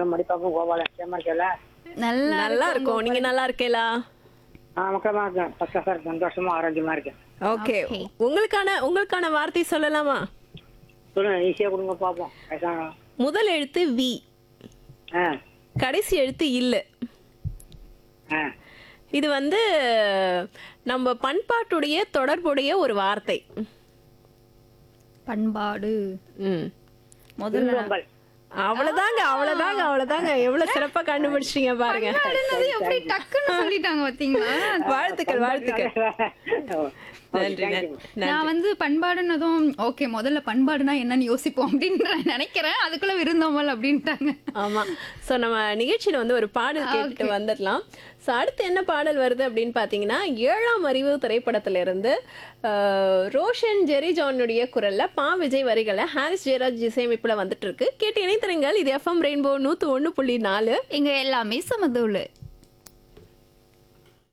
மங்கலம் மடிப்பாக்கம் கோபாலன் சேமா இருக்கல நல்லா நல்லா இருக்கும் நீங்க நல்லா இருக்கேலா ஆ மக்களமா இருக்கேன் பக்கா இருக்கேன் சந்தோஷமா ஆரோக்கியமா இருக்கேன் ஓகே உங்களுக்கான உங்களுக்கான வார்த்தை சொல்லலாமா சொல்லுங்க ஈஸியா கொடுங்க பாப்போம் வயசான முதல் எழுத்து வி ஆ கடைசி எழுத்து இல்லு ஆ இது வந்து நம்ம பண்பாட்டுடைய தொடர்புடைய ஒரு வார்த்தை பண்பாடு ம் முதல்ல விருந்தோம்பல் அவ்வளவுதாங்க அவ்வளவுதாங்க அவ்வளவுதாங்க எவ்வளவு சிறப்பா கண்டுபிடிச்சிட்டீங்க பாருங்க பண்பாடுனது எப்படி டக்குன்னு சொல்லிட்டாங்க பாத்தீங்களா வாழ்த்துக்கள் வாழ்த்துக்கள் நன்றி Thank நன்றி you. நான் வந்து பண்பாடுனதும் ஓகே முதல்ல பண்பாடுனா என்னன்னு யோசிப்போம் அப்படின்னு நினைக்கிறேன் அதுக்குள்ள விருந்தோம்பல் அப்படின்ட்டாங்க ஆமா சோ நம்ம நிகழ்ச்சியில வந்து ஒரு பாடல் கேட்டுட்டு வந்துடலாம் சோ அடுத்து என்ன பாடல் வருது அப்படின்னு பாத்தீங்கன்னா ஏழாம் அறிவு திரைப்படத்துல இருந்து ஆஹ், ரோஷன் ஜெரி ஜானுடைய குரல்ல பா விஜய் வரிகளை ஹாரிஸ் ஜெயராஜ் இசையமைப்புல வந்துட்டு இருக்கு கேட்டு இணைத்திருங்கள் இது எஃப்எம் ரெயின்போ நூத்து ஒண்ணு புள்ளி நாலு எங்க எல்லாமே சமதூளு